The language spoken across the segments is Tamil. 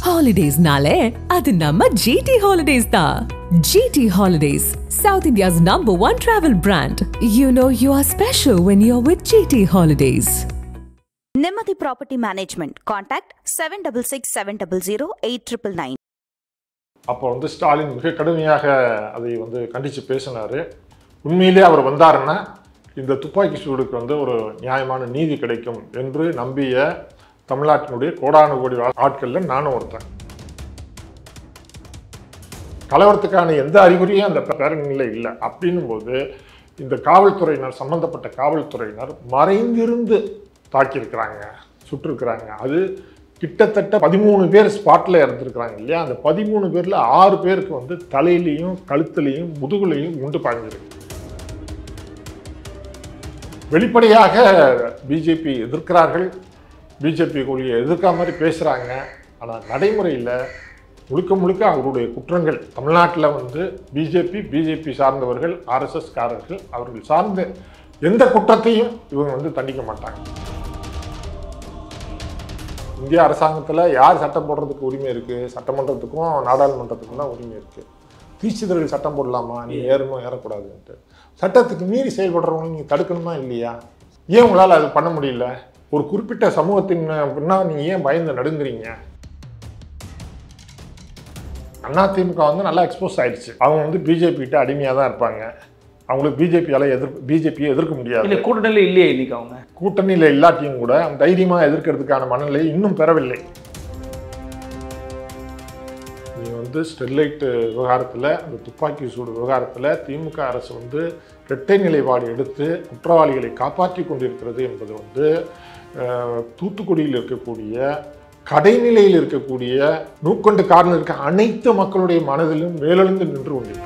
ஹாலிடேஸ்னாலே அது நம்ம ஜிடி ஹாலிடேஸ் தான் GT holidays south India's number one travel brand you know you are special when you are with GT holidays Nimmathi property management contact seven double six seven double zero eight triple nine அப்போ வந்து ஸ்டாலின் மிக கடுமையாக அதை வந்து கண்டித்து பேசினார் உண்மையிலே அவர் வந்தாருன்னா இந்த துப்பாக்கி சூடுக்கு வந்து ஒரு நியாயமான நீதி கிடைக்கும் என்று நம்பிய தமிழ்நாட்டினுடைய கோடானு கோடி ஆட்களில் நானும் ஒருத்தன் கலவரத்துக்கான எந்த அறிகுறியும் அந்த பேரணியில் இல்லை அப்படின்னும் போது இந்த காவல்துறையினர் சம்பந்தப்பட்ட காவல்துறையினர் மறைந்திருந்து தாக்கியிருக்கிறாங்க சுட்டிருக்கிறாங்க அது கிட்டத்தட்ட பதிமூணு பேர் ஸ்பாட்டில் இறந்துருக்குறாங்க இல்லையா அந்த பதிமூணு பேரில் ஆறு பேருக்கு வந்து தலையிலையும் கழுத்துலையும் முதுகுலையும் உண்டு பாய்ஞ்சிருக்கு வெளிப்படையாக பிஜேபி எதிர்க்கிறார்கள் பிஜேபி கொள்கையை எதிர்க்கிற மாதிரி பேசுகிறாங்க ஆனால் நடைமுறையில் முழுக்க முழுக்க அவருடைய குற்றங்கள் தமிழ்நாட்டில் வந்து பிஜேபி பிஜேபி சார்ந்தவர்கள் ஆர்எஸ்எஸ் காரர்கள் அவர்கள் சார்ந்த எந்த குற்றத்தையும் இவங்க வந்து தண்டிக்க மாட்டாங்க இந்திய அரசாங்கத்தில் யார் சட்டம் போடுறதுக்கு உரிமை இருக்குது சட்டமன்றத்துக்கும் நாடாளுமன்றத்துக்கும் தான் உரிமை இருக்குது தீட்சிதர்கள் சட்டம் போடலாமா நீ ஏறணும் ஏறக்கூடாதுன்ட்டு சட்டத்துக்கு மீறி செயல்படுறவங்க நீங்கள் தடுக்கணுமா இல்லையா ஏன் உங்களால் அது பண்ண முடியல ஒரு குறிப்பிட்ட சமூகத்தின் அப்படின்னா நீங்கள் ஏன் பயந்து நடுங்குறீங்க அதிமுக வந்து நல்லா எக்ஸ்போஸ் ஆயிடுச்சு அவங்க வந்து பிஜேபி கிட்ட அடிமையாக தான் இருப்பாங்க அவங்களுக்கு பிஜேபியால் எதிர் பிஜேபியை எதிர்க்க முடியாது இல்லை கூட்டணியில் இல்லையே இன்னைக்கு அவங்க கூட்டணியில் இல்லாட்டியும் கூட அந்த தைரியமாக எதிர்க்கிறதுக்கான மனநிலையை இன்னும் பெறவில்லை நீ வந்து ஸ்டெர்லைட் விவகாரத்தில் அந்த துப்பாக்கி சூடு விவகாரத்தில் திமுக அரசு வந்து இரட்டை நிலைப்பாடு எடுத்து குற்றவாளிகளை காப்பாற்றி கொண்டிருக்கிறது என்பது வந்து அஹ், தூத்துக்குடியில் இருக்கக்கூடிய கடைநிலையில் இருக்கக்கூடிய நூக்கொண்டு காரில் இருக்க அனைத்து மக்களுடைய மனதிலும் மேலெழுந்து நின்று கொண்டிருக்கிறது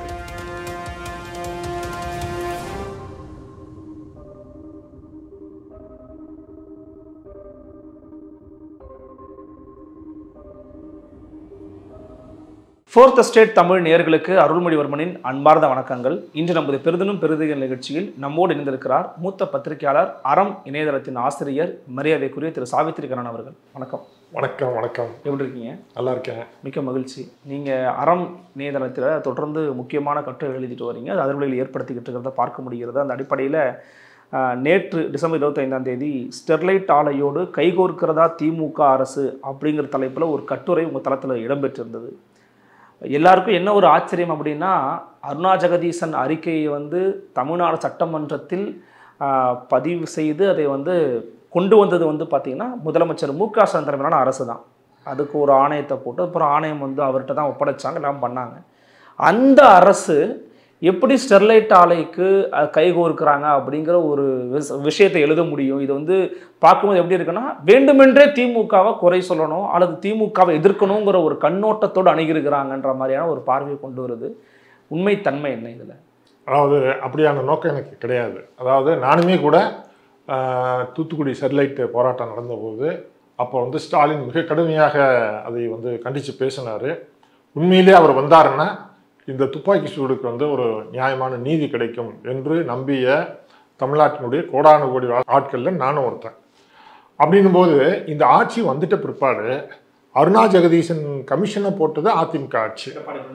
ஃபோர்த் ஸ்டேட் தமிழ் நேயர்களுக்கு அருள்மொழிவர்மனின் அன்பார்ந்த வணக்கங்கள் இன்று நமது பெரிதனும் பெரிதுகள் நிகழ்ச்சியில் நம்மோடு இணைந்திருக்கிறார் மூத்த பத்திரிகையாளர் அறம் இணையதளத்தின் ஆசிரியர் மரியாதைக்குரிய திரு சாவித்திரி கண்ணன் அவர்கள் வணக்கம் வணக்கம் வணக்கம் எப்படி இருக்கீங்க நல்லா இருக்கேன் மிக்க மகிழ்ச்சி நீங்கள் அறம் இணையதளத்தில் தொடர்ந்து முக்கியமான கட்டுரை எழுதிட்டு வரீங்க அது அதிர்வலையில் ஏற்படுத்திக்கிட்டு இருக்கிறத பார்க்க முடிகிறது அந்த அடிப்படையில் ஆஹ், நேற்று டிசம்பர் இருபத்தைந்தாம் தேதி ஸ்டெர்லைட் ஆலையோடு கைகோர்க்கிறதா திமுக அரசு அப்படிங்கிற தலைப்பில் ஒரு கட்டுரை உங்கள் தளத்தில் இடம்பெற்றிருந்தது எல்லாருக்கும் என்ன ஒரு ஆச்சரியம் அப்படின்னா அருணா ஜெகதீசன் அறிக்கையை வந்து தமிழ்நாடு சட்டமன்றத்தில் ஆஹ், பதிவு செய்து அதை வந்து கொண்டு வந்தது வந்து பார்த்திங்கன்னா முதலமைச்சர் மு க ஸ்டாலின் தலைமையிலான அரசு தான் அதுக்கு ஒரு ஆணையத்தை போட்டு அப்புறம் ஆணையம் வந்து அவர்கிட்ட தான் ஒப்படைச்சாங்க எல்லாம் பண்ணாங்க அந்த அரசு எப்படி ஸ்டெர்லைட் ஆலைக்கு அஹ், கைகோர்க்கிறாங்க அப்படிங்கிற ஒரு விஷ- விஷயத்தை எழுத முடியும் இது வந்து பார்க்கும்போது எப்படி இருக்குன்னா வேண்டுமென்றே திமுகவை குறை சொல்லணும் அல்லது திமுகவை எதிர்க்கணுங்கிற ஒரு கண்ணோட்டத்தோடு அணுகிருக்கிறாங்கன்ற மாதிரியான ஒரு பார்வையை கொண்டு வருது உண்மைத்தன்மை என்ன இதில் அதாவது அப்படியான நோக்கம் எனக்கு கிடையாது அதாவது நானுமே கூட ஆஹ், தூத்துக்குடி ஸ்டெர்லைட் போராட்டம் நடந்தபோது அப்போ வந்து ஸ்டாலின் மிக கடுமையாக அதை வந்து கண்டித்து பேசினார் உண்மையிலே அவர் வந்தாருன்னா இந்த துப்பாக்கி சூடுக்கு வந்து ஒரு நியாயமான நீதி கிடைக்கும் என்று நம்பிய தமிழ்நாட்டினுடைய கோடானு கோடி ஆட்களில் நானும் ஒருத்தன் அப்படின்னும் போது இந்த ஆட்சி வந்துட்ட பிற்பாடு அருணா ஜெகதீசன் கமிஷனை போட்டது அதிமுக ஆட்சி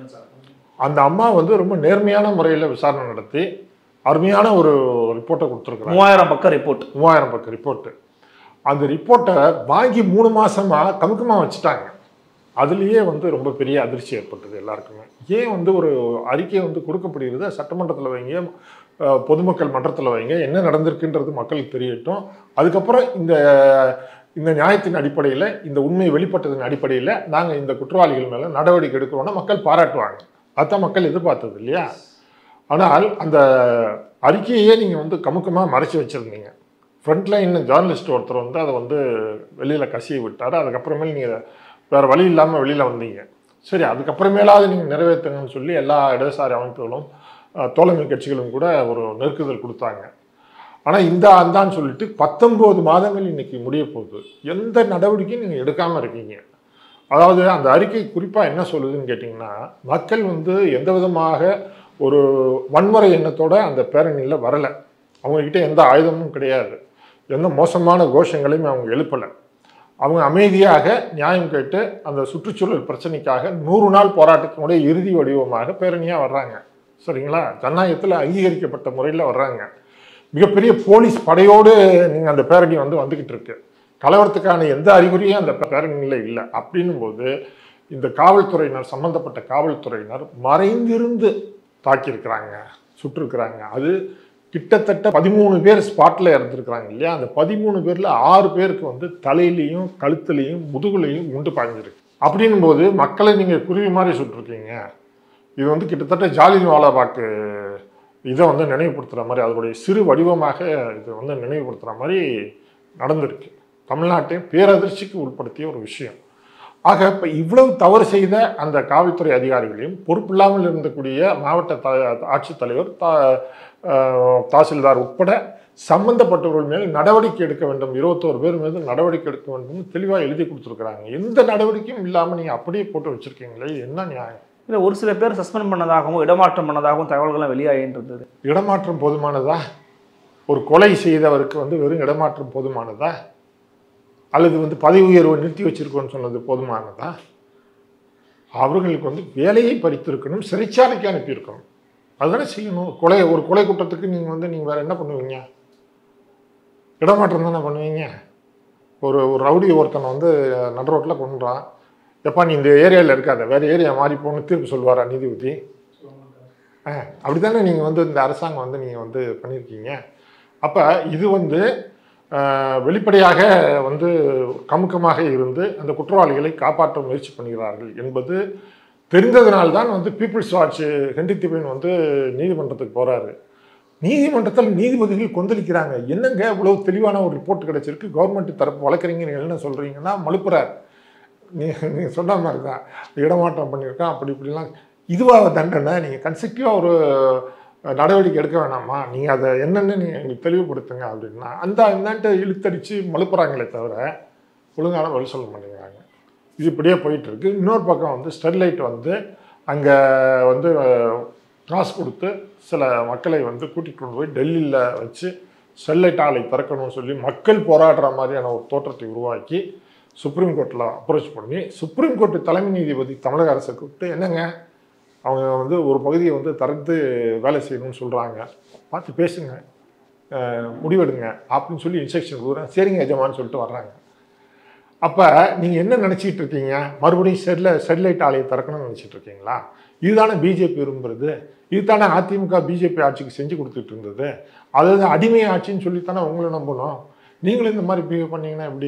அந்த அம்மா வந்து ரொம்ப நேர்மையான முறையில் விசாரணை நடத்தி அருமையான ஒரு ரிப்போர்ட்டை கொடுத்துருக்குறாங்க மூவாயிரம் பக்கம் ரிப்போர்ட் மூவாயிரம் பக்கம் ரிப்போர்ட்டு அந்த ரிப்போர்ட்டை வாங்கி மூணு மாசமா கமுக்கமாக வச்சுட்டாங்க அதுலேயே வந்து ரொம்ப பெரிய அதிர்ச்சி ஏற்பட்டது எல்லாருக்குமே ஏன் வந்து ஒரு அறிக்கை வந்து கொடுக்கப்படுகிறது சட்டமன்றத்தில் வைங்க அஹ், பொதுமக்கள் மன்றத்தில் வைங்க என்ன நடந்திருக்குன்றது மக்களுக்கு தெரியட்டும் அதுக்கப்புறம் இந்த இந்த நியாயத்தின் அடிப்படையில் இந்த உண்மை வெளிப்பட்டதன் அடிப்படையில் நாங்கள் இந்த குற்றவாளிகள் மேலே நடவடிக்கை எடுக்கிறோம்னா மக்கள் பாராட்டுவாங்க அதான் மக்கள் எதிர்பார்த்தது இல்லையா ஆனால் அந்த அறிக்கையே நீங்கள் வந்து கமுக்கமாக மறைச்சி வச்சுருந்தீங்க ஃப்ரண்ட் லைன் ஜேர்னலிஸ்ட் ஒருத்தர் வந்து அதை வந்து வெளியில் கசிய விட்டார் அதுக்கப்புறமேல் நீங்கள் வேறு வழி இல்லாமல் வெளியில் வந்தீங்க சரி அதுக்கப்புறமேலாவது நீங்கள் நிறைவேற்றுங்கன்னு சொல்லி எல்லா இடதுசாரி அமைப்புகளும் அஹ், தோழமை கட்சிகளும் கூட ஒரு நெருக்குதல் கொடுத்தாங்க ஆனால் இந்த அந்தான்னு சொல்லிட்டு பத்தொம்போது மாதங்கள் இன்னைக்கு முடிய போகுது எந்த நடவடிக்கையும் நீங்கள் எடுக்காமல் இருக்கீங்க அதாவது அந்த அறிக்கை குறிப்பாக என்ன சொல்லுதுன்னு கேட்டிங்கன்னா மக்கள் வந்து எந்த விதமாக ஒரு வன்முறை எண்ணத்தோட அந்த பேரணியில் வரலை அவங்கக்கிட்ட எந்த ஆயுதமும் கிடையாது எந்த மோசமான கோஷங்களையும் அவங்க எழுப்பலை அவங்க அமைதியாக நியாயம் கேட்டு அந்த சுற்றுச்சூழல் பிரச்சனைக்காக நூறு நாள் போராட்டத்தினுடைய இறுதி வடிவமாக பேரணியாக வர்றாங்க சரிங்களா ஜனநாயகத்தில் அங்கீகரிக்கப்பட்ட முறையில் வர்றாங்க மிகப்பெரிய போலீஸ் படையோடு நீங்கள் அந்த பேரணி வந்து வந்துக்கிட்டு இருக்கு கலவரத்துக்கான எந்த அறிகுறியும் அந்த பேரணியில் இல்லை அப்படின்னும் போது இந்த காவல்துறையினர் சம்பந்தப்பட்ட காவல்துறையினர் மறைந்திருந்து தாக்கியிருக்கிறாங்க சுட்டிருக்கிறாங்க அது கிட்டத்தட்ட பதிமூணு பேர் ஸ்பாட்டில் இறந்துருக்குறாங்க இல்லையா அந்த பதிமூணு பேரில் ஆறு பேருக்கு வந்து தலையிலையும் கழுத்துலையும் முதுகுலையும் உண்டு பாய்ஞ்சிருக்கு அப்படின்னும் போது மக்களை நீங்கள் குருவி மாதிரி சுட்டிருக்கீங்க இது வந்து கிட்டத்தட்ட ஜாலியன் வாலாபாக்கு இதை வந்து நினைவுபடுத்துகிற மாதிரி அதனுடைய சிறு வடிவமாக இது வந்து நினைவுபடுத்துகிற மாதிரி நடந்திருக்கு தமிழ்நாட்டையும் பேரதிர்ச்சிக்கு உட்படுத்திய ஒரு விஷயம் ஆக இப்போ இவ்வளவு தவறு செய்த அந்த காவல்துறை அதிகாரிகளையும் பொறுப்பில்லாமல் இருந்தக்கூடிய மாவட்ட த ஆட்சித்தலைவர் தா அஹ், தாசில்தார் உட்பட சம்பந்தப்பட்டவர்கள் மேல் நடவடிக்கை எடுக்க வேண்டும் இருபத்தோரு பேர் மீது நடவடிக்கை எடுக்க வேண்டும் தெளிவாக எழுதி கொடுத்துருக்குறாங்க எந்த நடவடிக்கையும் இல்லாமல் நீங்கள் அப்படியே போட்டு வச்சுருக்கீங்களே இது என்ன நியாயம் இல்லை ஒரு சில பேர் சஸ்பெண்ட் பண்ணதாகவும் இடமாற்றம் பண்ணதாகவும் தகவல்கள்லாம் வெளியாகிட்டு இருந்தது இடமாற்றம் போதுமானதா ஒரு கொலை செய்தவருக்கு வந்து வெறும் இடமாற்றம் போதுமானதா அல்லது வந்து பதவி உயர்வை நிறுத்தி வச்சிருக்கோன்னு சொன்னது போதுமானதா அவர்களுக்கு வந்து வேலையை பறித்திருக்கணும் சிறைச்சாலைக்கு அனுப்பியிருக்கணும் அதுதானே செய்யணும் கொலை ஒரு கொலை குற்றத்துக்கு நீங்கள் வந்து நீங்கள் வேற என்ன பண்ணுவீங்க இடமாற்றம் தானே பண்ணுவீங்க ஒரு ஒரு ரவுடி ஒருத்தனை வந்து நடு ரோட்டில் கொண்டுறான் எப்பா நீ இந்த ஏரியாவில் இருக்காத வேறு ஏரியா மாறி போகணும் தீர்ப்பு சொல்லுவாரா நீதிபதி ஆ அப்படி தானே நீங்கள் வந்து இந்த அரசாங்கம் வந்து நீங்கள் வந்து பண்ணியிருக்கீங்க அப்போ இது வந்து ஆஹ், வெளிப்படையாக வந்து கமுக்கமாக இருந்து அந்த குற்றவாளிகளை காப்பாற்ற முயற்சி பண்ணுகிறார்கள் என்பது தெரிந்ததனால்தான் வந்து பீப்புள்ஸ் வாட்ச் ஹென்றி திபன் வந்து நீதிமன்றத்துக்கு போகிறாரு நீதிமன்றத்தில் நீதிபதிகள் கொந்தளிக்கிறாங்க என்னங்க இவ்வளவு தெளிவான ஒரு ரிப்போர்ட் கிடைச்சிருக்கு கவர்மெண்ட் தரப்பு வழக்கறிஞர்கள் என்ன சொல்கிறீங்கன்னா மலுப்புறார் நீ நீ சொன்ன மாதிரி தான் இடமாற்றம் பண்ணியிருக்கான் அப்படி இப்படிலாம் இதுவாக தண்டனை நீங்கள் கன்ஸ்ட்ரக்டிவாக ஒரு நடவடிக்கை எடுக்க வேணாமா நீங்கள் அதை என்னென்னு நீங்கள் எங்களுக்கு தெளிவுபடுத்துங்க அப்படின்னா அந்த இந்தாண்ட இழுத்தடிச்சு மலுப்புறாங்களே தவிர ஒழுங்கான வழி சொல்ல மாட்டேங்கிறாங்க இது இப்படியே போயிட்டு இருக்கு இன்னொரு பக்கம் வந்து ஸ்டெர்லைட் வந்து அங்கே வந்து காசு கொடுத்து சில மக்களை வந்து கூட்டிகிட்டு கொண்டு போய் டெல்லியில் வச்சு ஸ்டெர்லைட் ஆலை திறக்கணும்னு சொல்லி மக்கள் போராடுற மாதிரியான ஒரு தோற்றத்தை உருவாக்கி சுப்ரீம் கோர்ட்டில் அப்ரோச் பண்ணி சுப்ரீம் கோர்ட்டு தலைமை நீதிபதி தமிழக அரசை கூப்பிட்டு என்னங்க அவங்க வந்து ஒரு பகுதியை வந்து திறந்து வேலை செய்யணும்னு சொல்கிறாங்க பார்த்து பேசுங்க அஹ் முடிவெடுங்க அப்படின்னு சொல்லி இன்ஸ்ட்ரக்ஷன் கொடுக்குறேன் சரிங்க எஜமான்னு சொல்லிட்டு வர்றாங்க அப்போ நீங்கள் என்ன நினச்சிக்கிட்டு இருக்கீங்க மறுபடியும் செல்ல செல்லைட் ஆலையை திறக்கணும்னு நினச்சிட்டு இருக்கீங்களா இதுதானே பிஜேபி விரும்புறது இதுதானே அதிமுக பிஜேபி ஆட்சிக்கு செஞ்சு கொடுத்துட்டு இருந்தது அதாவது அடிமை ஆட்சின்னு சொல்லித்தானே உங்களை நம்பணும் நீங்களும் இந்த மாதிரி பிஹேவ் பண்ணீங்கன்னா எப்படி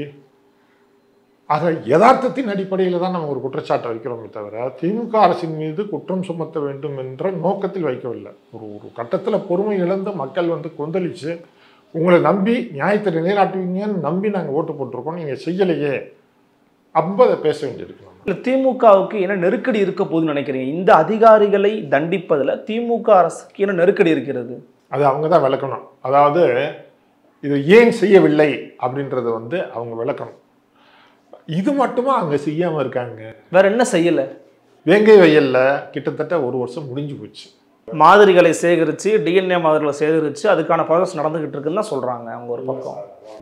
ஆக யதார்த்தத்தின் அடிப்படையில் தான் நம்ம ஒரு குற்றச்சாட்டை வைக்கிறோமே தவிர திமுக அரசின் மீது குற்றம் சுமத்த வேண்டும் என்ற நோக்கத்தில் வைக்கவில்லை ஒரு ஒரு கட்டத்தில் பொறுமை இழந்து மக்கள் வந்து கொந்தளிச்சு உங்களை நம்பி நியாயத்தை நிலைநாட்டுவீங்கன்னு நம்பி நாங்கள் ஓட்டு போட்டிருக்கோம் நீங்கள் செய்யலையே அப்போ அதை பேச வேண்டியிருக்கு நம்ம இல்லை திமுகவுக்கு என்ன நெருக்கடி இருக்க போகுதுன்னு நினைக்கிறீங்க இந்த அதிகாரிகளை தண்டிப்பதில் திமுக அரசுக்கு என்ன நெருக்கடி இருக்கிறது அது அவங்க தான் விளக்கணும் அதாவது இது ஏன் செய்யவில்லை அப்படின்றத வந்து அவங்க விளக்கணும் இது மட்டுமா அங்கே செய்யாமல் இருக்காங்க வேற என்ன செய்யல வேங்கை வயல்ல கிட்டத்தட்ட ஒரு வருஷம் முடிஞ்சு போச்சு மாதிரிகளை சேகரித்து டிஎன்ஏ மாதிரிகளை சேகரித்து அதுக்கான ப்ராசஸ் நடந்துகிட்டு இருக்குன்னு தான் சொல்கிறாங்க அவங்க ஒரு பக்கம்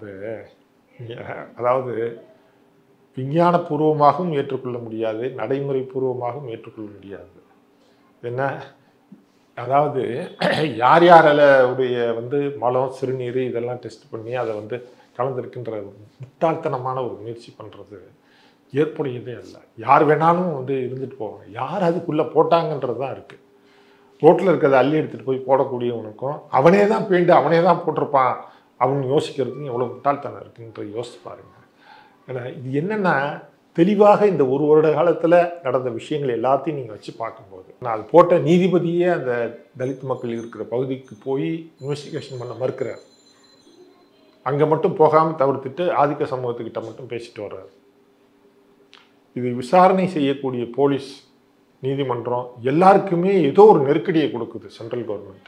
அதாவது விஞ்ஞானபூர்வமாகவும் ஏற்றுக்கொள்ள முடியாது நடைமுறை பூர்வமாகவும் ஏற்றுக்கொள்ள முடியாது என்ன அதாவது யார் யாரில் உடைய வந்து மலம் சிறுநீர் இதெல்லாம் டெஸ்ட் பண்ணி அதை வந்து கலந்துருக்குன்ற முட்டாள்தனமான ஒரு முயற்சி பண்ணுறது ஏற்புடையதே அல்ல யார் வேணாலும் வந்து இருந்துட்டு போவாங்க யார் அதுக்குள்ளே போட்டாங்கன்றது தான் இருக்குது ரோட்டில் இருக்கிறத அள்ளி எடுத்துகிட்டு போய் போடக்கூடியவனுக்கும் அவனே தான் பெயிண்ட் அவனே தான் போட்டிருப்பான் அவன் யோசிக்கிறதுக்கு எவ்வளோ முட்டாள்தனம் இருக்குன்ற யோசிச்சு பாருங்க ஏன்னா இது என்னென்னா தெளிவாக இந்த ஒரு வருட காலத்தில் நடந்த விஷயங்கள் எல்லாத்தையும் நீங்கள் வச்சு பார்க்கும்போது நான் அது போட்ட நீதிபதியே அந்த தலித் மக்கள் இருக்கிற பகுதிக்கு போய் இன்வெஸ்டிகேஷன் பண்ண மறுக்கிறார் அங்கே மட்டும் போகாமல் தவிர்த்துட்டு ஆதிக்க சமூகத்துக்கிட்ட மட்டும் பேசிட்டு வர்றாரு இது விசாரணை செய்யக்கூடிய போலீஸ் நீதிமன்றம் எல்லாருக்குமே ஏதோ ஒரு நெருக்கடியை கொடுக்குது சென்ட்ரல் கவர்மெண்ட்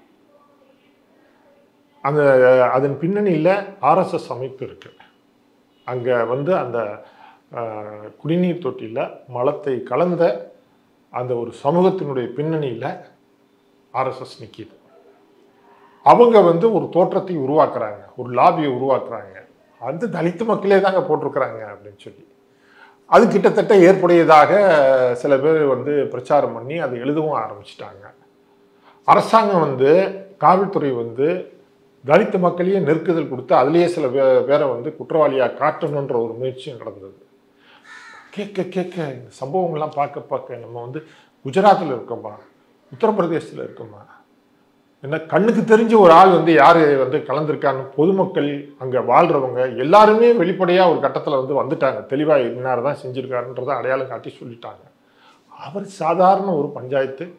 அந்த அதன் பின்னணியில் ஆர்எஸ்எஸ் அமைப்பு இருக்கு அங்கே வந்து அந்த அஹ், குடிநீர் தொட்டியில் மலத்தை கலந்த அந்த ஒரு சமூகத்தினுடைய பின்னணியில் ஆர்எஸ்எஸ் நிற்கிது அவங்க வந்து ஒரு தோற்றத்தை உருவாக்குறாங்க ஒரு லாபியை உருவாக்குறாங்க அந்த தலித்து மக்களே தாங்க போட்டிருக்கிறாங்க அப்படின்னு சொல்லி அது கிட்டத்தட்ட ஏற்புடையதாக சில பேர் வந்து பிரச்சாரம் பண்ணி அதை எழுதவும் ஆரம்பிச்சிட்டாங்க அரசாங்கம் வந்து காவல்துறை வந்து தலித் மக்களையே நெருக்குதல் கொடுத்து அதுலேயே சில பே பேரை வந்து குற்றவாளியாக காட்டணுன்ற ஒரு முயற்சியும் நடந்தது கேட்க கேட்க இந்த சம்பவங்கள்லாம் பார்க்க பார்க்க நம்ம வந்து குஜராத்தில் இருக்கோமா உத்தரப்பிரதேசத்தில் இருக்கோமா என்ன கண்ணுக்கு தெரிஞ்ச ஒரு ஆள் வந்து யார் வந்து கலந்துருக்கான்னு பொதுமக்கள் அங்கே வாழ்கிறவங்க எல்லாருமே வெளிப்படையாக ஒரு கட்டத்தில் வந்து வந்துட்டாங்க தெளிவாக இன்னார் தான் செஞ்சுருக்காருன்றதை அடையாளம் காட்டி சொல்லிட்டாங்க அவர் சாதாரண ஒரு பஞ்சாயத்து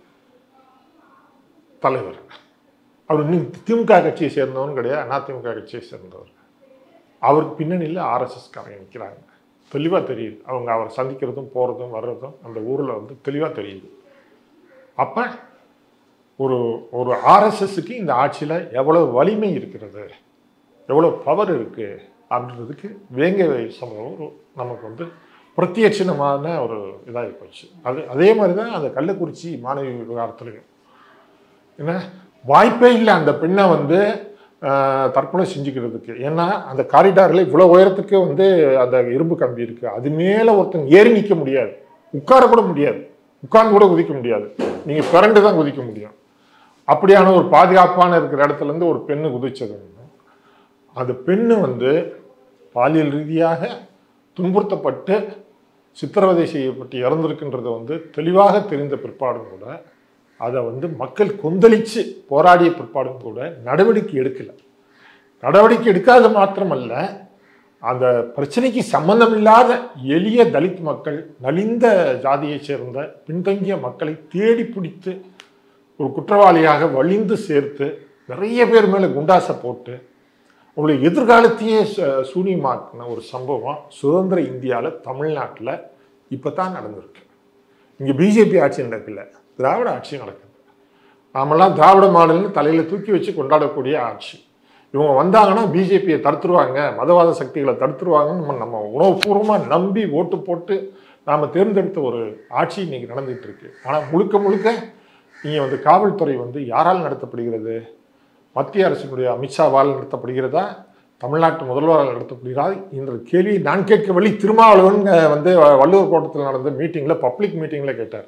தலைவர் அவர் இன்னும் திமுக கட்சியை சேர்ந்தவரும் கிடையாது அதிமுக கட்சியை சேர்ந்தவர் அவருக்கு பின்னணியில் ஆர்எஸ்எஸ்காரங்க நிற்கிறாங்க தெளிவாக தெரியுது அவங்க அவர் சந்திக்கிறதும் போகிறதும் வர்றதும் அந்த ஊரில் வந்து தெளிவாக தெரியுது அப்போ ஒரு ஒரு ஆர்எஸ்எஸ்க்கு இந்த ஆட்சியில் எவ்வளோ வலிமை இருக்கிறது எவ்வளோ பவர் இருக்குது அப்படின்றதுக்கு வேங்கை சம்பவம் ஒரு நமக்கு வந்து பிரத்யட்சணமான ஒரு இதாகி போச்சு அது அதே மாதிரி தான் அந்த கள்ளக்குறிச்சி மாணவி விவகாரத்துலையும் என்ன வாய்ப்பே இல்லை அந்த பெண்ணை வந்து ஆஹ், தற்கொலை செஞ்சுக்கிறதுக்கு ஏன்னா அந்த காரிடாரில் இவ்வளோ உயரத்துக்கு வந்து அந்த இரும்பு கம்பி இருக்குது அது மேலே ஒருத்தன் ஏறி நிற்க முடியாது உட்கார கூட முடியாது உட்கார்ந்து கூட குதிக்க முடியாது நீங்கள் பிறண்டு தான் குதிக்க முடியும் அப்படியான ஒரு பாதுகாப்பான இருக்கிற இடத்துல இருந்து ஒரு பெண்ணு குதிச்சது அந்த பெண்ணு வந்து பாலியல் ரீதியாக துன்புறுத்தப்பட்டு சித்திரவதை செய்யப்பட்டு இறந்திருக்குன்றதை வந்து தெளிவாக தெரிந்த பிற்பாடும் கூட அதை வந்து மக்கள் கொந்தளிச்சு போராடிய பிற்பாடும் கூட நடவடிக்கை எடுக்கல நடவடிக்கை எடுக்காத மாத்திரமல்ல அந்த பிரச்சனைக்கு சம்பந்தமில்லாத எளிய தலித் மக்கள் நலிந்த ஜாதியைச் சேர்ந்த பின்தங்கிய மக்களை தேடி பிடித்து ஒரு குற்றவாளியாக வலிந்து சேர்த்து நிறைய பேர் மேலே குண்டாசை போட்டு அவங்களுடைய எதிர்காலத்தையே ச- சூனியமாக்கின ஒரு சம்பவம் சுதந்திர இந்தியாவில் தமிழ்நாட்டில் இப்போ தான் நடந்திருக்கு இங்கே பிஜேபி ஆட்சி நடக்கல திராவிட ஆட்சி நடக்குது நாமெல்லாம் திராவிட மாடல்னு தலையில் தூக்கி வச்சு கொண்டாடக்கூடிய ஆட்சி இவங்க வந்தாங்கன்னா பிஜேபியை தடுத்துருவாங்க மதவாத சக்திகளை தடுத்துருவாங்கன்னு நம்ம நம்ம உணவுபூர்வமாக நம்பி ஓட்டு போட்டு நாம் தேர்ந்தெடுத்த ஒரு ஆட்சி இன்னைக்கு நடந்துகிட்டு இருக்கு ஆனால் முழுக்க முழுக்க இங்கே வந்து காவல்துறை வந்து யாரால் நடத்தப்படுகிறது மத்திய அரசினுடைய அமித்ஷாவால் நடத்தப்படுகிறதா தமிழ்நாட்டு முதல்வரால் நடத்தப்படுகிறதா என்ற கேள்வியை நான் கேட்கவில்லை திருமாவளவன் அஹ், வந்து வள்ளுவர் கோட்டத்தில் நடந்த மீட்டிங்கில் பப்ளிக் மீட்டிங்கில் கேட்டார்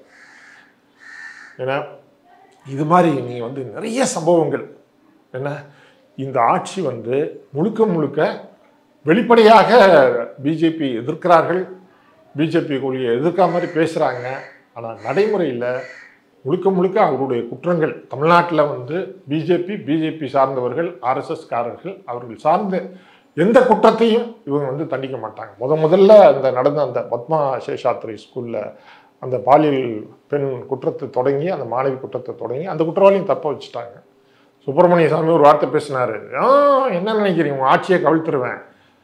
ஏன்னா இது மாதிரி நீங்கள் வந்து நிறைய சம்பவங்கள் என்ன இந்த ஆட்சி வந்து முழுக்க முழுக்க வெளிப்படையாக பிஜேபி எதிர்க்கிறார்கள் பிஜேபி கொள்கையை எதிர்க்கிற மாதிரி பேசுகிறாங்க ஆனால் நடைமுறையில் முழுக்க முழுக்க அவருடைய குற்றங்கள் தமிழ்நாட்டில் வந்து பிஜேபி பிஜேபி சார்ந்தவர்கள் ஆர்எஸ்எஸ் காரர்கள் அவர்கள் சார்ந்த எந்த குற்றத்தையும் இவங்க வந்து தண்டிக்க மாட்டாங்க முத முதல்ல அந்த நடந்த அந்த பத்மா சேஷாத்ரி ஸ்கூலில் அந்த பாலியல் பெண் குற்றத்தை தொடங்கி அந்த மாணவி குற்றத்தை தொடங்கி அந்த குற்றவாளியும் தப்ப வச்சுட்டாங்க சுப்பிரமணிய சாமி ஒரு வார்த்தை பேசினாரு ஆ என்ன நினைக்கிறீங்க உங்க ஆட்சியை கவிழ்த்துருவேன்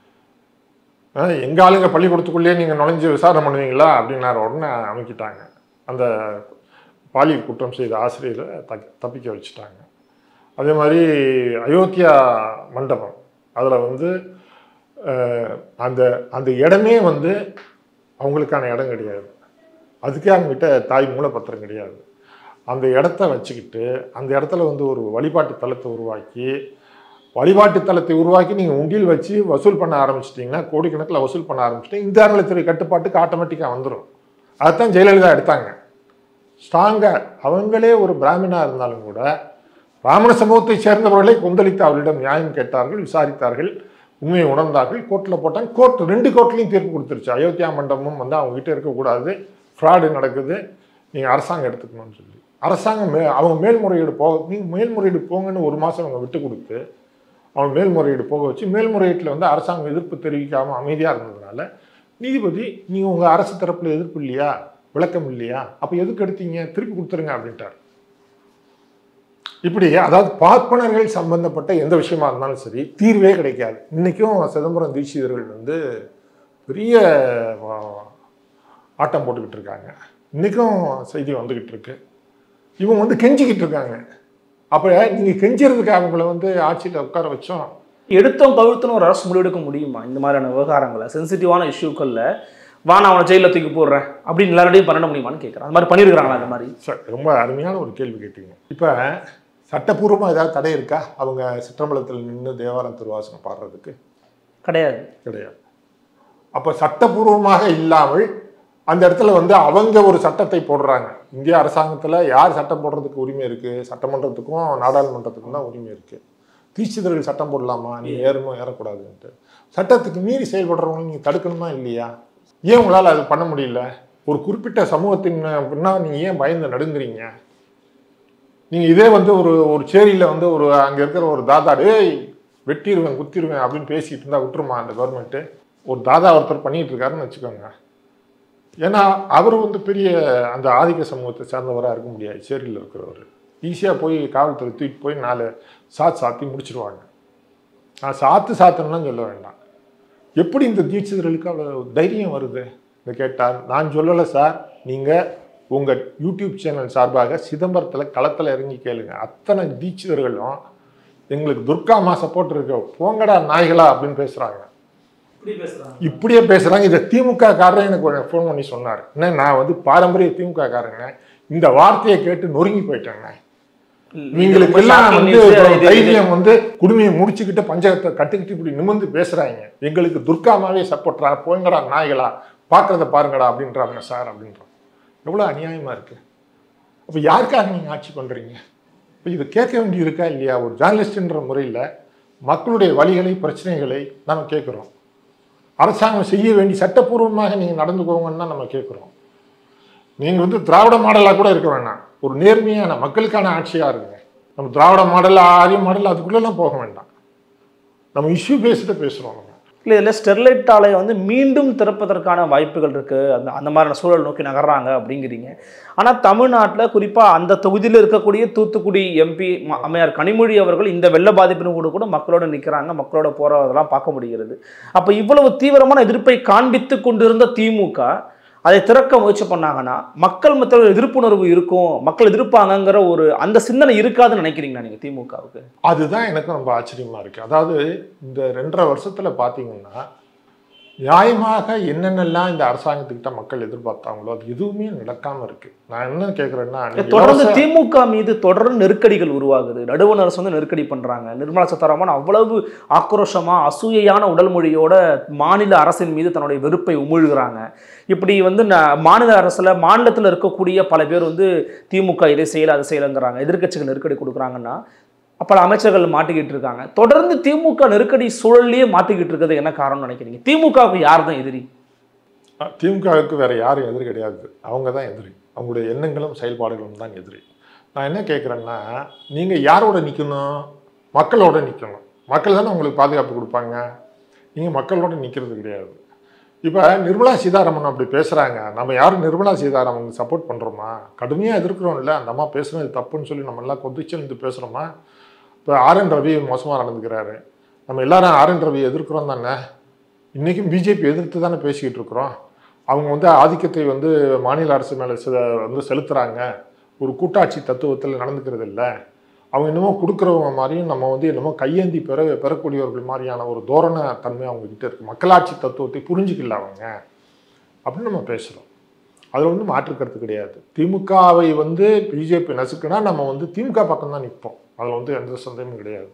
ஆ, எங்க ஆளுங்க பள்ளிக்கூடத்துக்குள்ளேயே நீங்க நுழைஞ்சு விசாரணை பண்ணுவீங்களா அப்படின்னாரு உடனே அமைக்கிட்டாங்க அந்த பாலியல் குற்றம் செய்த ஆசிரியரை தக் தப்பிக்க வச்சுட்டாங்க அதே மாதிரி அயோத்தியா மண்டபம் அதில் வந்து அஹ், அந்த அந்த இடமே வந்து அவங்களுக்கான இடம் கிடையாது அதுக்கே அவங்ககிட்ட தாய் மூலப்பத்திரம் கிடையாது அந்த இடத்த வச்சுக்கிட்டு அந்த இடத்துல வந்து ஒரு வழிபாட்டு தலத்தை உருவாக்கி வழிபாட்டு தலத்தை உருவாக்கி நீங்கள் உண்டியல் வச்சு வசூல் பண்ண ஆரம்பிச்சிட்டிங்கன்னா கோடிக்கணக்கில் வசூல் பண்ண ஆரம்பிச்சிட்டு இந்த அறநிலைத்துறை கட்டுப்பாட்டுக்கு ஆட்டோமேட்டிக்காக வந்துடும் அதுதான் ஜெயலலிதா எடுத்தாங்க ஸ்ட்ராங்காக அவங்களே ஒரு பிராமணா இருந்தாலும் கூட பிராமண சமூகத்தை சேர்ந்தவர்களை கொந்தளித்து அவர்களிடம் நியாயம் கேட்டார்கள் விசாரித்தார்கள் உண்மையை உணர்ந்தார்கள் கோர்ட்டில் போட்டாங்க கோர்ட் ரெண்டு கோர்ட்லையும் தீர்ப்பு கொடுத்துருச்சு அயோத்தியா மண்டபமும் வந்து அவங்க கிட்ட இருக்கக்கூடாது ஃப்ராடு நடக்குது நீங்கள் அரசாங்கம் எடுத்துக்கணும்னு சொல்லி அரசாங்கம் மே அவங்க மேல்முறையீடு போக நீங்கள் மேல்முறையீடு போங்கன்னு ஒரு மாதம் அவங்க விட்டு கொடுத்து அவங்க மேல்முறையீடு போக வச்சு மேல்முறையீட்டில் வந்து அரசாங்கம் எதிர்ப்பு தெரிவிக்காமல் அமைதியாக இருந்ததுனால நீதிபதி நீங்கள் உங்கள் அரசு தரப்பில் எதிர்ப்பு இல்லையா விளக்கம் இல்லையா அப்போ எதுக்கு எடுத்தீங்க திருப்பி கொடுத்துருங்க அப்படின்ட்டார் இப்படி அதாவது பார்ப்பனர்கள் சம்பந்தப்பட்ட எந்த விஷயமா இருந்தாலும் சரி தீர்வே கிடைக்காது இன்னைக்கும் சிதம்பரம் தீட்சிதர்கள் வந்து பெரிய ஆ, ஆட்டம் போட்டுக்கிட்டு இருக்காங்க இன்னைக்கும் செய்தி வந்துக்கிட்டு இருக்கு இவங்க வந்து கெஞ்சிக்கிட்டு இருக்காங்க அப்போ நீங்கள் கெஞ்சுறதுக்கு அவங்கள வந்து ஆட்சியில் உட்கார வச்சோம் எடுத்தோம் கவிழ்த்துன்னு ஒரு அரசு முடிவெடுக்க முடியுமா இந்த மாதிரியான விவகாரங்களை சென்சிட்டிவான இஷ்யூக்களில் வா நான் அவனை ஜெயிலில் தூக்கி போடுறேன் அப்படின்னு எல்லாரோடையும் பண்ண முடியுமான்னு கேட்குறேன் அந்த மாதிரி பண்ணியிருக்கிறாங்களா அந்த மாதிரி சரி ரொம்ப அருமையான ஒரு கேள்வி கேட்டீங்க இப்போ சட்டப்பூர்வமாக ஏதாவது தடை இருக்கா அவங்க சிற்றம்பலத்தில் நின்று தேவாரம் திருவாசனம் பாடுறதுக்கு கிடையாது கிடையாது அப்போ சட்டபூர்வமாக இல்லாமல் அந்த இடத்துல வந்து அவங்க ஒரு சட்டத்தை போடுறாங்க இந்திய அரசாங்கத்தில் யார் சட்டம் போடுறதுக்கு உரிமை இருக்குது சட்டமன்றத்துக்கும் நாடாளுமன்றத்துக்கும் தான் உரிமை இருக்குது தீட்சிதர்கள் சட்டம் போடலாமா நீ ஏறணும் ஏறக்கூடாதுன்ட்டு சட்டத்துக்கு மீறி செயல்படுறவங்க நீங்கள் தடுக்கணுமா இல்லையா ஏன் உங்களால் அது பண்ண முடியல ஒரு குறிப்பிட்ட சமூகத்தின் பின்னா நீங்கள் ஏன் பயந்து நடுங்குறீங்க நீங்கள் இதே வந்து ஒரு ஒரு சேரியில் வந்து ஒரு அங்கே இருக்கிற ஒரு தாதா டேய் வெட்டிடுவேன் குத்திடுவேன் அப்படின்னு பேசிட்டு இருந்தா விட்டுருமா அந்த கவர்மெண்ட்டு ஒரு தாதா ஒருத்தர் பண்ணிட்டு இருக்காருன்னு வச்சுக்கோங்க ஏன்னா அவர் வந்து பெரிய அந்த ஆதிக்க சமூகத்தை சார்ந்தவராக இருக்க முடியாது சேரியில் இருக்கிறவர் ஈஸியாக போய் காவல்துறை தூக்கிட்டு போய் நாலு சாத்து சாத்தி முடிச்சிருவாங்க நான் சாத்து சாத்தணும்லாம் சொல்ல வேண்டாம் எப்படி இந்த தீட்சிதர்களுக்கு அவ்வளோ தைரியம் வருது இந்த கேட்டால் நான் சொல்லலை சார் நீங்கள் உங்கள் யூடியூப் சேனல் சார்பாக சிதம்பரத்தில் களத்தில் இறங்கி கேளுங்க அத்தனை தீட்சிதர்களும் எங்களுக்கு துர்கா மா சப்போர்ட் இருக்கு போங்கடா நாய்களா அப்படின்னு பேசுகிறாங்க இப்படி பேசுறாங்க இப்படியே பேசுகிறாங்க இதை திமுக காரர் எனக்கு ஃபோன் பண்ணி சொன்னார் என்ன நான் வந்து பாரம்பரிய திமுக காரங்க இந்த வார்த்தையை கேட்டு நொறுங்கி போயிட்டேங்க இவங்களுக்கு எல்லாம் வந்து தைரியம் வந்து குடுமையை முடிச்சுக்கிட்டு பஞ்சகத்தை கட்டுக்கிட்டு இப்படி நிமிர்ந்து பேசுறாங்க எங்களுக்கு துர்காமாவே சப்போர்ட்றா போங்கடா நாய்களா பார்க்கறத பாருங்கடா அப்படின்றாங்க சார் அப்படின்றாங்க எவ்வளோ அநியாயமா இருக்கு அப்போ யாருக்காக நீங்கள் ஆட்சி பண்றீங்க இப்போ இதை கேட்க வேண்டி இருக்கா இல்லையா ஒரு ஜேர்னலிஸ்ட்ன்ற முறையில் மக்களுடைய வழிகளை பிரச்சனைகளை நம்ம கேட்குறோம் அரசாங்கம் செய்ய வேண்டி சட்டப்பூர்வமாக நீங்கள் நடந்துக்கோங்கன்னு தான் நம்ம கேட்குறோம் நீங்கள் வந்து திராவிட மாடலாக கூட இருக்க வேண்டாம் ஒரு நேர்மையான மக்களுக்கான ஆட்சியாக இருங்க நம்ம திராவிட மாடல் ஆரிய மாடல் அதுக்குள்ளெல்லாம் போக வேண்டாம் நம்ம இஷ்யூ பேசிட்டு பேசுகிறோம் நம்ம இல்லை இதில் ஸ்டெர்லைட் ஆலையை வந்து மீண்டும் திறப்பதற்கான வாய்ப்புகள் இருக்குது அந்த அந்த மாதிரியான சூழல் நோக்கி நகர்றாங்க அப்படிங்கிறீங்க ஆனால் தமிழ்நாட்டில் குறிப்பாக அந்த தொகுதியில் இருக்கக்கூடிய தூத்துக்குடி எம்பி அம்மையார் கனிமொழி அவர்கள் இந்த வெள்ள பாதிப்பின் கூட கூட மக்களோட நிற்கிறாங்க மக்களோட போகிறதெல்லாம் பார்க்க முடிகிறது அப்போ இவ்வளவு தீவிரமான எதிர்ப்பை காண்பித்து கொண்டிருந்த திமுக அதை திறக்க முயற்சி பண்ணாங்கன்னா மக்கள் மத்தியில் எதிர்ப்புணர்வு இருக்கும் மக்கள் எதிர்ப்பாங்கங்கிற ஒரு அந்த சிந்தனை இருக்காதுன்னு நினைக்கிறீங்களா நீங்கள் திமுகவுக்கு அதுதான் எனக்கு ரொம்ப ஆச்சரியமா இருக்கு அதாவது இந்த ரெண்டரை வருஷத்துல பாத்தீங்கன்னா நியாயமாக என்னென்னலாம் இந்த அரசாங்கத்துக்கிட்ட மக்கள் எதிர்பார்த்தாங்களோ அது எதுவுமே நடக்காம இருக்கு நான் என்ன கேட்குறேன்னா தொடர்ந்து திமுக மீது தொடர்ந்து நெருக்கடிகள் உருவாகுது நடுவண் அரசு வந்து நெருக்கடி பண்றாங்க நிர்மலா சீதாராமன் அவ்வளவு ஆக்ரோஷமா அசூயையான உடல் மொழியோட மாநில அரசின் மீது தன்னுடைய வெறுப்பை உமிழ்கிறாங்க இப்படி வந்து ந- மாநில அரசுல மாநிலத்தில் இருக்கக்கூடிய பல பேர் வந்து திமுக இதை செய்யல அதை செய்யலைங்கிறாங்க எதிர்க்கட்சிகள் நெருக்கடி கொடுக்குறாங்கன்னா பல அமைச்சர்கள் மாட்டிக்கிட்டு இருக்காங்க தொடர்ந்து திமுக நெருக்கடி சூழல்லையே மாட்டிக்கிட்டு இருக்கிறது என்ன காரணம்னு நினைக்கிறீங்க திமுகவுக்கு யார் தான் எதிரி திமுகவுக்கு வேற யாரும் எதிரி கிடையாது அவங்க தான் எதிரி அவங்களுடைய எண்ணங்களும் செயல்பாடுகளும் தான் எதிரி நான் என்ன கேட்குறேன்னா நீங்கள் யாரோட நிற்கணும் மக்களோட நிற்கணும் மக்கள் தானே உங்களுக்கு பாதுகாப்பு கொடுப்பாங்க நீங்கள் மக்களோட நிற்கிறது கிடையாது இப்போ நிர்மலா சீதாராமன் அப்படி பேசுகிறாங்க நம்ம யாரும் நிர்மலா சீதாராமனுக்கு சப்போர்ட் பண்ணுறோமா கடுமையாக எதிர்க்கிறோம்ல அந்த அம்மா பேசுனது தப்புன்னு சொல்லி நம்ம எல்லாம் கொதிச்செழுந்து பேசுகிறோமா இப்போ ஆர் என் ரவி மோசமாக நடந்துக்கிறாரு நம்ம எல்லாரும் ஆர் என் ரவி எதிர்க்கிறோம் தானே இன்றைக்கும் பிஜேபி எதிர்த்து தானே பேசிக்கிட்டு இருக்கிறோம் அவங்க வந்து ஆதிக்கத்தை வந்து மாநில அரசு மேலே வந்து செலுத்துகிறாங்க ஒரு கூட்டாட்சி தத்துவத்தில் நடந்துக்கிறது இல்லை அவங்க என்னமோ கொடுக்குறவங்க மாதிரியும் நம்ம வந்து என்னமோ கையேந்தி பெற பெறக்கூடியவர்கள் மாதிரியான ஒரு தோரண தன்மை அவங்க கிட்ட இருக்கு மக்களாட்சி தத்துவத்தை புரிஞ்சுக்கல அவங்க அப்படின்னு நம்ம பேசுகிறோம் அதில் வந்து மாற்று கருத்து கிடையாது திமுகவை வந்து பிஜேபி நசுக்குனா நம்ம வந்து திமுக பக்கம் தான் நிற்போம் அதில் வந்து எந்த சந்தேகமும் கிடையாது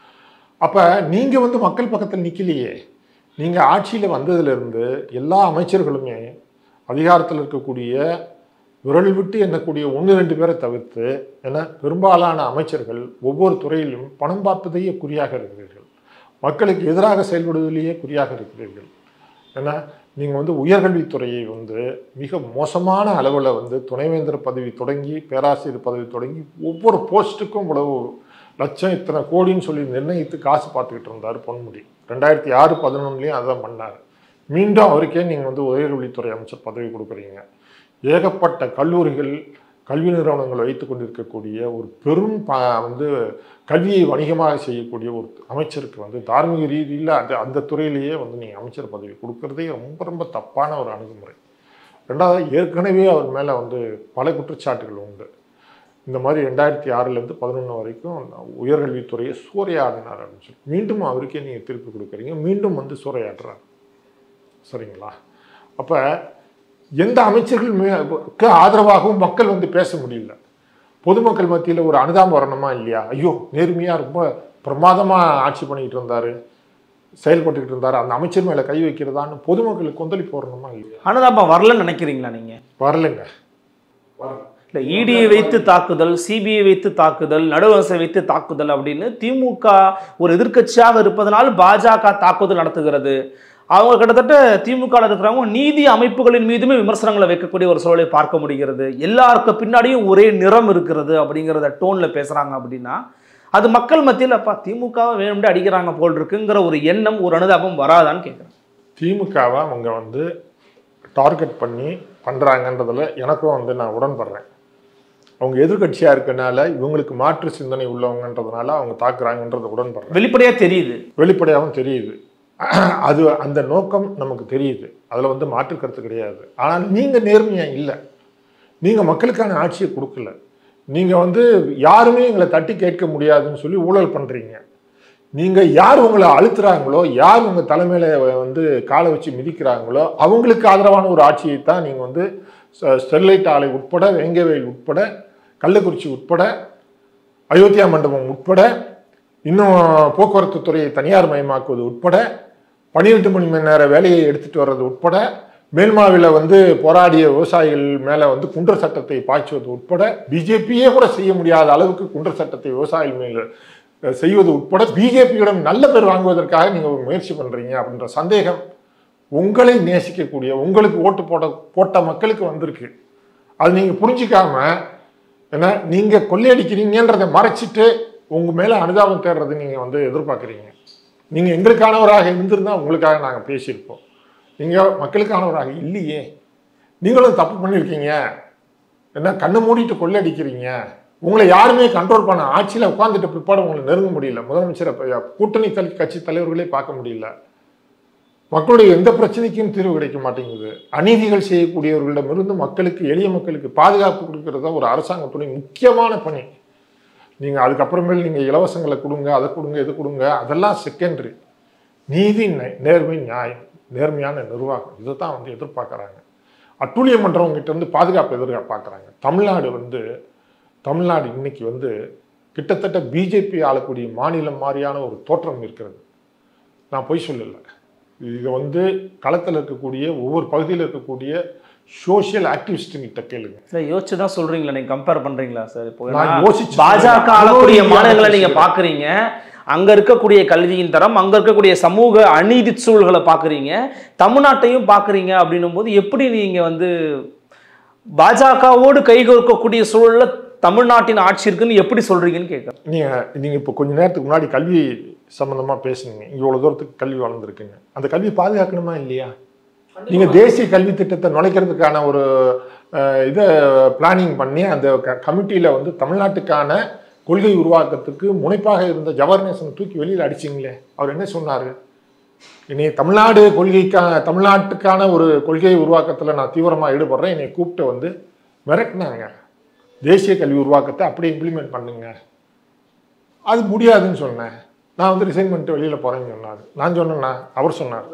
அப்போ நீங்கள் வந்து மக்கள் பக்கத்தில் நிற்கலையே நீங்கள் ஆட்சியில் வந்ததிலிருந்து எல்லா அமைச்சர்களுமே அதிகாரத்தில் இருக்கக்கூடிய விரல் விட்டு எண்ணக்கூடிய ஒன்று ரெண்டு பேரை தவிர்த்து என பெரும்பாலான அமைச்சர்கள் ஒவ்வொரு துறையிலும் பணம் பார்ப்பதையே குறியாக இருக்கிறீர்கள் மக்களுக்கு எதிராக செயல்படுவதிலேயே குறியாக இருக்கிறீர்கள் ஏன்னா நீங்கள் வந்து உயர்கல்வித்துறையை வந்து மிக மோசமான அளவில் வந்து துணைவேந்தர் பதவி தொடங்கி பேராசிரியர் பதவி தொடங்கி ஒவ்வொரு போஸ்ட்டுக்கும் இவ்வளவு லட்சம் இத்தனை கோடின்னு சொல்லி நிர்ணயித்து காசு பார்த்துக்கிட்டு இருந்தார் பொன்முடி ரெண்டாயிரத்தி ஆறு பதினொன்றுலேயும் அதான் பண்ணார் மீண்டும் அவருக்கே நீங்கள் வந்து உயர்கல்வித்துறை அமைச்சர் பதவி கொடுக்குறீங்க ஏகப்பட்ட கல்லூரிகள் கல்வி நிறுவனங்கள் வைத்து கொண்டிருக்கக்கூடிய ஒரு பெரும் ப வந்து கல்வியை வணிகமாக செய்யக்கூடிய ஒரு அமைச்சருக்கு வந்து தார்மீக ரீதியில் அந்த அந்த துறையிலேயே வந்து நீங்கள் அமைச்சர் பதவி கொடுக்கறதே ரொம்ப ரொம்ப தப்பான ஒரு அணுகுமுறை ரெண்டாவது ஏற்கனவே அவர் மேலே வந்து பல குற்றச்சாட்டுகள் உண்டு இந்த மாதிரி ரெண்டாயிரத்தி ஆறுலேருந்து பதினொன்று வரைக்கும் உயர்கல்வித்துறையை சூறையாடினார் அப்படின்னு சொல்லி மீண்டும் அவருக்கே நீங்கள் திருப்பி கொடுக்குறீங்க மீண்டும் வந்து சூறையாடுறார் சரிங்களா அப்போ எந்த அமைச்சர்கள் மே- ஆதரவாகவும் மக்கள் வந்து பேச முடியல பொதுமக்கள் மத்தியில் ஒரு அனுதாபம் வரணுமா இல்லையா ஐயோ நேர்மையாக ரொம்ப பிரமாதமாக ஆட்சி பண்ணிக்கிட்டு இருந்தார் செயல்பட்டுக்கிட்டு இருந்தார் அந்த அமைச்சர் மேலே கை வைக்கிறதான்னு பொதுமக்களுக்கு கொந்தளிப்பு வரணுமா இல்லையா அனுதாபம் வரலன்னு நினைக்கிறீங்களா நீங்க வரலைங்க இல்ல இடியை வைத்து தாக்குதல் சிபிஐ வைத்து தாக்குதல் நடுவரசை வைத்து தாக்குதல் அப்படின்னு திமுக ஒரு எதிர்க்கட்சியாக இருப்பதனால் பாஜக தாக்குதல் நடத்துகிறது அவங்க கிட்டத்தட்ட திமுக ல இருக்கிறவங்க நீதி அமைப்புகளின் மீதுமே விமர்சனங்களை வைக்கக்கூடிய ஒரு சூழலை பார்க்க முடிகிறது எல்லாருக்கு பின்னாடியும் ஒரே நிறம் இருக்கிறது அப்படிங்கிறத டோன்ல பேசுறாங்க அப்படின்னா அது மக்கள் மத்தியில் அப்பா திமுகவை வேணும்னு அடிக்கிறாங்க போல் இருக்குங்கிற ஒரு எண்ணம் ஒரு அனுதாபம் வராதான்னு கேட்குறேன் திமுகவை அவங்க வந்து டார்கெட் பண்ணி பண்ணுறாங்கன்றதுல எனக்கும் வந்து நான் உடன்படுறேன் அவங்க எதிர்க்கட்சியாக இருக்கனால இவங்களுக்கு மாற்று சிந்தனை உள்ளவங்கன்றதுனால அவங்க தாக்குறாங்கன்றது உடன்படுறேன் வெளிப்படையா தெரியுது வெளிப்படையாகவும் தெரியுது அது அந்த நோக்கம் நமக்கு தெரியுது அதில் வந்து மாற்று கருத்து கிடையாது ஆனால் நீங்கள் நேர்மையாக இல்லை நீங்கள் மக்களுக்கான ஆட்சியை கொடுக்கல நீங்கள் வந்து யாருமே எங்களை தட்டி கேட்க முடியாதுன்னு சொல்லி ஊழல் பண்ணுறீங்க நீங்கள் யார் உங்களை அழுத்துறாங்களோ யார் உங்கள் தலைமையில் வந்து காலை வச்சு மிதிக்கிறாங்களோ அவங்களுக்கு ஆதரவான ஒரு ஆட்சியை தான் நீங்கள் வந்து ஸ்டெ- ஸ்டெர்லைட் ஆலை உட்பட வேங்கவேல் உட்பட கள்ளக்குறிச்சி உட்பட அயோத்தியா மண்டபம் உட்பட இன்னும் போக்குவரத்து துறையை தனியார் மயமாக்குவது உட்பட பன்னிரெண்டு மணி மணி நேர வேலையை எடுத்துட்டு வர்றது உட்பட மேல்மாவில் வந்து போராடிய விவசாயிகள் மேலே வந்து குண்டர் சட்டத்தை பாய்ச்சுவது உட்பட பிஜேபியே கூட செய்ய முடியாத அளவுக்கு குண்டர் சட்டத்தை விவசாயிகள் மேல் அஹ், செய்வது உட்பட பிஜேபியிடம் நல்ல பேர் வாங்குவதற்காக நீங்கள் முயற்சி பண்ணுறீங்க அப்படின்ற சந்தேகம் உங்களை நேசிக்கக்கூடிய உங்களுக்கு ஓட்டு போட போட்ட மக்களுக்கு வந்திருக்கு அது நீங்கள் புரிஞ்சிக்காம ஏன்னா நீங்கள் கொள்ளையடிக்கிறீங்கன்றதை மறைச்சிட்டு உங்கள் மேலே அனுதாபம் தேடுறது நீங்கள் வந்து எதிர்பார்க்குறீங்க நீங்கள் எங்களுக்கானவராக இருந்திருந்தால் உங்களுக்காக நாங்கள் பேசியிருப்போம் நீங்கள் மக்களுக்கானவராக இல்லையே நீங்களும் தப்பு பண்ணியிருக்கீங்க என்ன கண்ணை மூடிட்டு கொள்ளையடிக்கிறீங்க உங்களை யாருமே கண்ட்ரோல் பண்ண ஆட்சியில் உட்காந்துட்டு பிற்பாடு உங்களை நெருங்க முடியல முதலமைச்சரை ப- கூட்டணி தல் கட்சி தலைவர்களே பார்க்க முடியல மக்களுடைய எந்த பிரச்சனைக்கும் தீர்வு கிடைக்க மாட்டேங்குது அநீதிகள் செய்யக்கூடியவர்களிடமிருந்து மக்களுக்கு எளிய மக்களுக்கு பாதுகாப்பு கொடுக்கறது தான் ஒரு அரசாங்கத்துடைய முக்கியமான பணி நீங்கள் அதுக்கப்புறமேல் நீங்கள் இலவசங்களை கொடுங்க அதை கொடுங்க இது கொடுங்க அதெல்லாம் செகண்டரி நீதி நே- நேர்மை நியாயம் நேர்மையான நிர்வாகம் இதை தான் வந்து எதிர்பார்க்குறாங்க அட்டூழியம் பண்ணுறவங்ககிட்ட இருந்து பாதுகாப்பு எதிர்பார்க்குறாங்க தமிழ்நாடு வந்து தமிழ்நாடு இன்னைக்கு வந்து கிட்டத்தட்ட பிஜேபி ஆளக்கூடிய மாநிலம் மாதிரியான ஒரு தோற்றம் இருக்கிறது நான் பொய் சொல்லலை இது வந்து களத்தில் இருக்கக்கூடிய ஒவ்வொரு பகுதியில் இருக்கக்கூடிய சோஷியல் ஆக்டிவிஸ்ட்டுங்கிட்ட கேளுங்க இல்ல யோசிச்சு தான் சொல்றீங்களா நீங்க கம்பேர் பண்றீங்களா சார் இப்போ நான் ஏன்னா யோசிச்சு பாஜக சொல்றேன். ஆளக்கூடிய அவ்வளவு மாநிலங்களை நீங்க ஈஸியான பாக்குறீங்க அங்க இருக்கக்கூடிய கல்வியின் தரம் அங்க இருக்கக்கூடிய சமூக அநீதி சூழல்களை பாக்குறீங்க தமிழ்நாட்டையும் பாக்குறீங்க அப்படின்னும் போது எப்படி நீங்க வந்து பாஜகவோடு கைகோர்க்கக்கூடிய சூழல்ல தமிழ்நாட்டின் ஆட்சி இருக்குன்னு எப்படி சொல்றீங்கன்னு கேட்குறேன் நீங்கள் நீங்கள் இப்போ கொஞ்ச நேரத்துக்கு முன்னாடி கல்வி சம்மந்தமாக பேசுனீங்க இவ்வளோ தூரத்துக்கு கல்வி வளர்ந்துருக்குங்க அந்த கல்வி பாதுகாக்கணுமா இல்லையா நீங்கள் தேசிய கல்வி திட்டத்தை நுழைக்கிறதுக்கான ஒரு அஹ், இதை பிளானிங் பண்ணி அந்த க கமிட்டியில் வந்து தமிழ்நாட்டுக்கான கொள்கை உருவாக்கத்துக்கு முனைப்பாக இருந்த ஜவஹர்நேசன் தூக்கி வெளியில் அடிச்சிங்களே அவர் என்ன சொன்னார் இனி தமிழ்நாடு கொள்கைக்கா தமிழ்நாட்டுக்கான ஒரு கொள்கை உருவாக்கத்தில் நான் தீவிரமாக ஈடுபடுறேன் என்னை கூப்பிட்டு வந்து மிரட்டினாங்க தேசிய கல்வி உருவாக்கத்தை அப்படியே இம்ப்ளிமெண்ட் பண்ணுங்க அது முடியாதுன்னு சொன்னேன் நான் வந்து ரிசைன் பண்ணிட்டு வெளியில் போகிறேன்னு சொன்னார் நான் சொன்னேன்னா அவர் சொன்னார்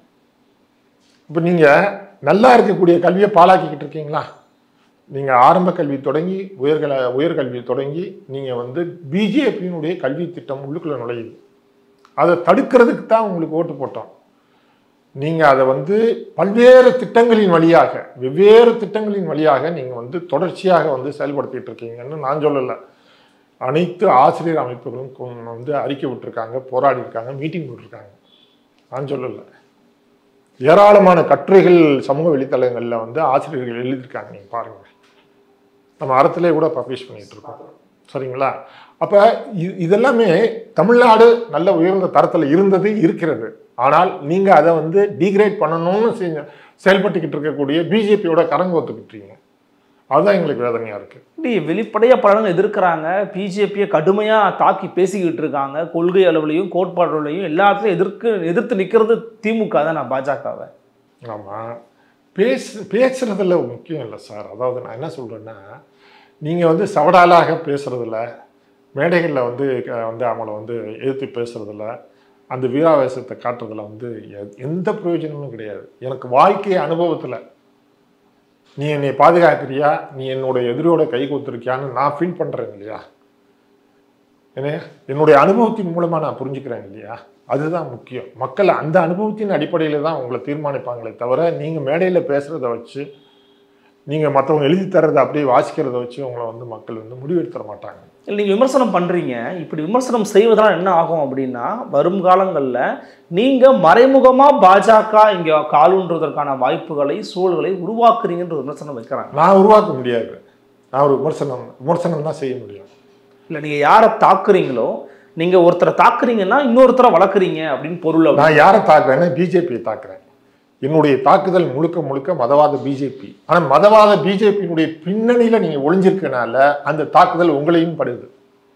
இப்போ நீங்கள் நல்லா இருக்கக்கூடிய கல்வியை பாழாக்கிக்கிட்டு இருக்கீங்களா நீங்கள் ஆரம்ப கல்வி தொடங்கி உயர்கல உயர்கல்வி தொடங்கி நீங்கள் வந்து பிஜேபியினுடைய கல்வி திட்டம் உள்ளுக்குள்ளே நுழையுது அதை தடுக்கிறதுக்கு தான் உங்களுக்கு ஓட்டு போட்டோம் நீங்கள் அதை வந்து பல்வேறு திட்டங்களின் வழியாக வெவ்வேறு திட்டங்களின் வழியாக நீங்கள் வந்து தொடர்ச்சியாக வந்து செயல்படுத்திட்டு இருக்கீங்கன்னு நான் சொல்லலை அனைத்து ஆசிரியர் அமைப்புகளும் கொ- வந்து அறிக்கை விட்டுருக்காங்க போராடி இருக்காங்க மீட்டிங் போட்டிருக்காங்க நான் சொல்லலை ஏராளமான கட்டுரைகள் சமூக வலைத்தளங்களில் வந்து ஆசிரியர்கள் எழுதியிருக்காங்க நீங்கள் பாருங்கள் நம்ம அறத்திலே கூட பப்ளிஷ் பண்ணிட்டு இருக்கோம் சரிங்களா அப்போ இதெல்லாமே தமிழ்நாடு நல்ல உயர்ந்த தரத்தில் இருந்தது இருக்கிறது ஆனால் நீங்கள் அதை வந்து டீக்ரேட் பண்ணணும்னு செஞ்ச- செயல்பட்டுக்கிட்டு இருக்கக்கூடிய பிஜேபியோட கரங்கோத்துக்கிட்டீங்க அதுதான் எங்களுக்கு வேதனையாக இருக்குது இப்படி வெளிப்படையா பலரும் எதிர்க்கிறாங்க பிஜேபியை கடுமையா தாக்கி பேசிக்கிட்டு இருக்காங்க கொள்கை அளவுலையும் கோட்பாடுலையும் எல்லாத்தையும் எதிர்க்கு எதிர்த்து நிக்கிறது திமுக தான் நான் பாஜகவை ஆமாம் பேசு பேசுறதுல முக்கியம் இல்லை சார் அதாவது நான் என்ன சொல்கிறேன்னா நீங்கள் வந்து சவடாலாக பேசுறதுல மேடைகளில் வந்து க- வந்து அவங்கள வந்து எதிர்த்து பேசுறதுல அந்த வீராவேசத்தை காட்டுறதுல வந்து எ- எந்த பிரயோஜனமும் கிடையாது எனக்கு வாழ்க்கை அனுபவத்தில் நீ என்னை பாதுகாக்கிறியா நீ என்னோட எதிரியோட கை கோத்துருக்கியான்னு நான் ஃபீல் பண்ணுறேன் இல்லையா ஏன்னா என்னுடைய அனுபவத்தின் மூலமா நான் புரிஞ்சுக்கிறேன் இல்லையா அதுதான் முக்கியம் மக்கள் அந்த அனுபவத்தின் அடிப்படையில் தான் உங்களை தீர்மானிப்பாங்களே தவிர நீங்கள் மேடையில் பேசுகிறத வச்சு நீங்கள் மற்றவங்க எழுதி தர்றதை அப்படியே வாசிக்கிறத வச்சு உங்களை வந்து மக்கள் வந்து முடிவெடுத்துட மாட்டாங்க இல்லை நீங்கள் விமர்சனம் பண்ணுறீங்க இப்படி விமர்சனம் செய்வதனால் என்ன ஆகும் அப்படின்னா வரும் காலங்களில் நீங்கள் மறைமுகமாக பாஜக இங்கே காலூன்றுவதற்கான வாய்ப்புகளை சூழல்களை உருவாக்குறீங்கன்ற ஒரு விமர்சனம் வைக்கிறாங்க நான் உருவாக்க முடியாது நான் ஒரு விமர்சனம் விமர்சனம் தான் செய்ய முடியும் இல்லை நீங்கள் யாரை தாக்குறீங்களோ நீங்கள் ஒருத்தரை தாக்குறீங்கன்னா இன்னொருத்தரை வளர்க்குறீங்க அப்படின்னு பொருள் அப்படி. நான் யாரை தாக்குறேன்னா பிஜேபியை தாக்குறேன் என்னுடைய தாக்குதல் முழுக்க முழுக்க மதவாத பிஜேபி ஆனால் மதவாத பிஜேபியினுடைய பின்னணியில் நீங்கள் ஒளிஞ்சிருக்கனால அந்த தாக்குதல் உங்களையும் படுது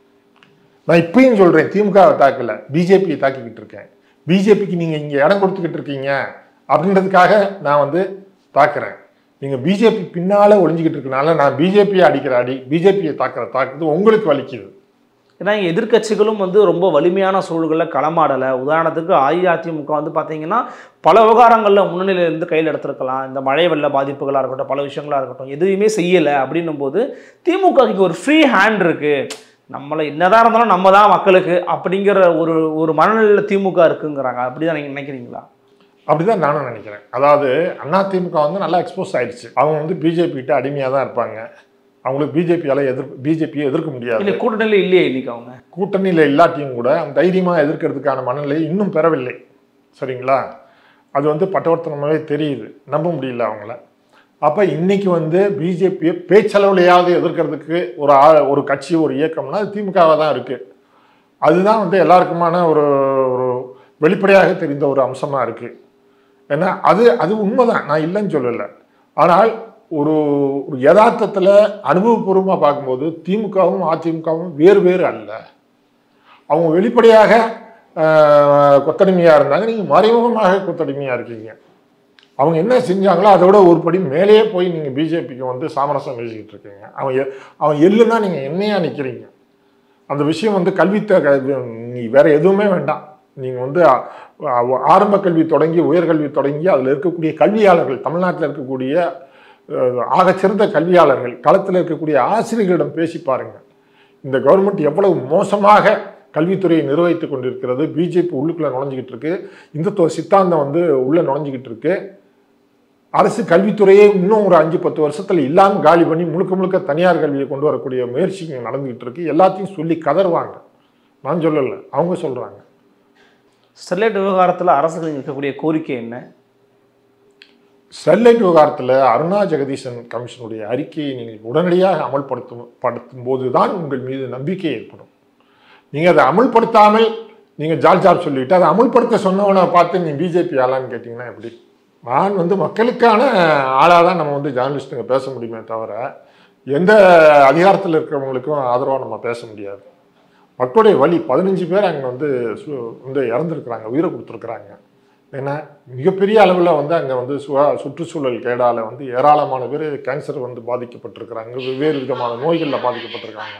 நான் இப்பயும் சொல்கிறேன் திமுகவை தாக்கல பிஜேபியை தாக்கிக்கிட்டு இருக்கேன் பிஜேபிக்கு நீங்கள் இங்கே இடம் கொடுத்துக்கிட்டு இருக்கீங்க அப்படின்றதுக்காக நான் வந்து தாக்குறேன் நீங்கள் பிஜேபி பின்னால் ஒளிஞ்சிக்கிட்டு இருக்கனால நான் பிஜேபியை அடிக்கிற அடி பிஜேபியை தாக்குற தாக்குது உங்களுக்கு வலிக்குது ஏன்னா இங்கே எதிர்க்கட்சிகளும் வந்து ரொம்ப வலிமையான சூழல்களில் களமாடலை உதாரணத்துக்கு அஇஅதிமுக வந்து பார்த்தீங்கன்னா பல விவகாரங்களில் முன்னணியில இருந்து கையில் எடுத்திருக்கலாம் இந்த மழை வெள்ள பாதிப்புகளாக இருக்கட்டும் பல விஷயங்களாக இருக்கட்டும் எதுவுமே செய்யலை அப்படின்னும் போது திமுக க்கு ஒரு ஃப்ரீ ஹேண்ட் இருக்குது நம்மளை என்னதான் இருந்தாலும் நம்ம தான் மக்களுக்கு அப்படிங்கிற ஒரு ஒரு மனநிலையில் திமுக இருக்குங்கிறாங்க அப்படிதான் நீங்கள் நினைக்கிறீங்களா அப்படிதான் நானும் நினைக்கிறேன் அதாவது அதிமுக வந்து நல்லா எக்ஸ்போஸ் ஆயிடுச்சு அவங்க வந்து பிஜேபி கிட்ட அடிமையாக தான் இருப்பாங்க அவங்களுக்கு பிஜேபியால எதிர் பிஜேபியை எதிர்க்க முடியாது இல்லை கூட்டணியில் இல்லையே இன்னைக்கு அவங்க கூட்டணியில் இல்லாட்டியும் கூட அவங்க தைரியமாக எதிர்க்கிறதுக்கான மனநிலை இன்னும் பெறவில்லை சரிங்களா அது வந்து பட்டவர்த்தனமாகவே தெரியுது நம்ப முடியல அவங்கள அப்போ இன்னைக்கு வந்து பிஜேபியை பேச்சளவுலையாவது எதிர்க்கிறதுக்கு ஒரு ஆ ஒரு கட்சி ஒரு இயக்கம்னா அது திமுகவாக தான் இருக்குது அதுதான் வந்து எல்லாருக்குமான ஒரு ஒரு வெளிப்படையாக தெரிந்த ஒரு அம்சமாக இருக்குது ஏன்னா அது அது உண்மைதான் நான் இல்லைன்னு சொல்லலை ஆனால் ஒரு ஒரு யதார்த்தத்தில் அனுபவபூர்வமாக பார்க்கும்போது திமுகவும் அதிமுகவும் வேறு வேறு அல்ல அவங்க வெளிப்படையாக ஆஹ், கொத்தடிமையாக இருந்தாங்க நீங்கள் மறைமுகமாக கொத்தடிமையாக இருக்கீங்க அவங்க என்ன செஞ்சாங்களோ அதோட ஒரு படி மேலேயே போய் நீங்கள் பிஜேபிக்கு வந்து சாமரசம் பேசிக்கிட்டு இருக்கீங்க அவன் எ- அவன் எள்ளுன்னா நீங்கள் என்னையா நிற்கிறீங்க அந்த விஷயம் வந்து கல்வித்த க- நீ வேற எதுவுமே வேண்டாம் நீங்கள் வந்து அ- அ- ஆரம்ப கல்வி தொடங்கி உயர்கல்வி தொடங்கி அதில் இருக்கக்கூடிய கல்வியாளர்கள் தமிழ்நாட்டில் இருக்கக்கூடிய அஹ், ஆகச்சிறந்த கல்வியாளர்கள் களத்தில் இருக்கக்கூடிய ஆசிரியர்களிடம் பேசி பாருங்க இந்த கவர்மெண்ட் எவ்வளவு மோசமாக கல்வித்துறையை நிர்வகித்து கொண்டிருக்கிறது பிஜேபி உள்ளுக்குள்ள நுழைஞ்சிக்கிட்டு இருக்கு இந்துத்துவ சித்தாந்தம் வந்து உள்ள நுழைஞ்சிக்கிட்டு இருக்கு அரசு கல்வித்துறையே இன்னும் ஒரு அஞ்சு பத்து வருஷத்துல இல்லாமல் காலி பண்ணி முழுக்க முழுக்க தனியார் கல்வியை கொண்டு வரக்கூடிய முயற்சி இங்க நடந்துகிட்டு இருக்கு எல்லாத்தையும் சொல்லி கதறுவாங்க நான் சொல்லலை அவங்க சொல்றாங்க ஸ்டெர்லைட் விவகாரத்தில் அரசுக்கு இருக்கக்கூடிய கோரிக்கை என்ன ஸ்டெர்லைட் விவகாரத்தில் அருணா ஜெகதீசன் கமிஷனுடைய அறிக்கையை நீங்கள் உடனடியாக அமல்படுத்தும் படுத்தும் போது தான் உங்கள் மீது நம்பிக்கை ஏற்படும் நீங்கள் அதை அமல்படுத்தாமல் நீங்கள் ஜால் ஜாப் சொல்லிட்டு அதை அமல்படுத்த சொன்னவனை பார்த்து நீ பிஜேபி ஆளான்னு கேட்டிங்கன்னா எப்படி நான் வந்து மக்களுக்கான ஆளாக தான் நம்ம வந்து ஜேர்னலிஸ்ட்டுங்க பேச முடியுமே தவிர எந்த அதிகாரத்தில் இருக்கிறவங்களுக்கும் ஆதரவாக நம்ம பேச முடியாது மக்களுடைய வழி பதினஞ்சு பேர் அங்கே வந்து சு- வந்து இறந்துருக்குறாங்க உயிரை கொடுத்துருக்குறாங்க ஏன்னா மிகப்பெரிய அளவில் வந்து அங்கே வந்து சுவா சுற்றுச்சூழல் கேடால வந்து ஏராளமான பேர் கேன்சர் வந்து பாதிக்கப்பட்டிருக்கிறாங்க வெவ்வேறு விதமான நோய்களில் பாதிக்கப்பட்டிருக்காங்க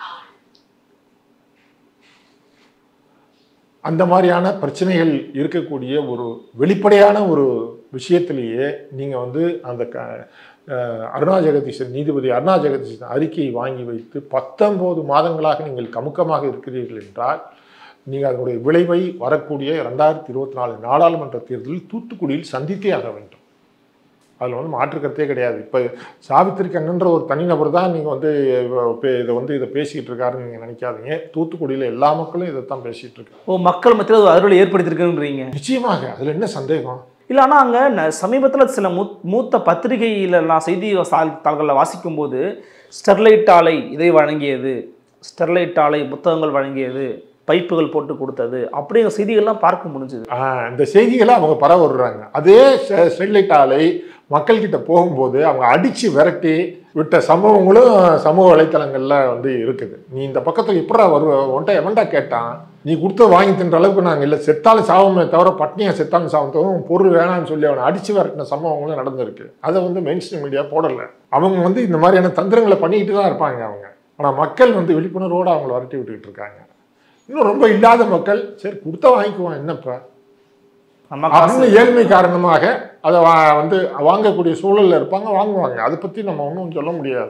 அந்த மாதிரியான பிரச்சனைகள் இருக்கக்கூடிய ஒரு வெளிப்படையான ஒரு விஷயத்திலேயே நீங்கள் வந்து அந்த க அஹ் அருணா ஜெகதீசன் நீதிபதி அருணா ஜெகதீசன் அறிக்கையை வாங்கி வைத்து பத்தொன்பது மாதங்களாக நீங்கள் கமுக்கமாக இருக்கிறீர்கள் என்றால் நீங்கள் அதனுடைய விளைவை வரக்கூடிய ரெண்டாயிரத்தி இருபத்தி நாலு நாடாளுமன்ற தேர்தலில் தூத்துக்குடியில் சந்தித்தே ஆக வேண்டும் அதில் வந்து மாற்று கருத்தே கிடையாது இப்போ சாவித்திரி கண்ணன்ற ஒரு தனிநபர் தான் நீங்கள் வந்து பே- இதை வந்து இதை பேசிக்கிட்டு இருக்காருன்னு நீங்கள் நினைக்காதீங்க தூத்துக்குடியில் எல்லா மக்களும் இதை தான் பேசிகிட்டு இருக்காங்க ஓ மக்கள் மத்தியில் ஒரு அறுவடை ஏற்படுத்தியிருக்குன்றீங்க நிச்சயமாக அதில் என்ன சந்தேகம் இல்லை ஆனால் அங்கே சமீபத்தில் சில மூ மூத்த பத்திரிகையில நான் செய்தி சா- தாள்களில் வாசிக்கும்போது ஸ்டெர்லைட் ஆலை இதை வழங்கியது ஸ்டெர்லைட் ஆலை புத்தகங்கள் வழங்கியது பைப்புகள் போட்டு கொடுத்தது அப்படிங்கிற செய்திகள்லாம் பார்க்க முடிஞ்சுது ஆஹ் இந்த செய்திகளை அவங்க பரவ விடுறாங்க அதே ஸ்டெ- ஸ்டெர்லைட் ஆலை மக்கள்கிட்ட போகும்போது அவங்க அடித்து விரட்டி விட்ட சம்பவங்களும் சமூக வலைத்தளங்களில் வந்து இருக்குது நீ இந்த பக்கத்தில் எப்படா வருவ உன்ட்ட எவன்டா கேட்டான் நீ கொடுத்த வாங்கி தின்ற அளவுக்கு நாங்கள் இல்லை செத்தாலும் சாவமே தவிர பட்னியா செத்தாலும் சாவம் தவிர உன் பொருள் வேணாம்னு சொல்லி அவனை அடித்து விரட்டின சம்பவங்களும் நடந்திருக்கு அதை வந்து மெயின் ஸ்ட்ரீம் மீடியா போடலை அவங்க வந்து இந்த மாதிரியான தந்திரங்களை பண்ணிக்கிட்டு தான் இருப்பாங்க அவங்க ஆனால் மக்கள் வந்து விழிப்புணர்வோடு அவங்கள விரட்டி விட்டுக்கிட்டு இருக்காங்க இன்னும் ரொம்ப இல்லாத மக்கள் சரி கொடுத்தா வாங்கிக்குவோம் என்னப்பா நம்ம காசு அவங்க ஏழ்மை காரணமாக அதை வா வந்து வாங்கக்கூடிய சூழல்ல இருப்பாங்க வாங்குவாங்க அதை பற்றி நம்ம ஒன்றும் சொல்ல முடியாது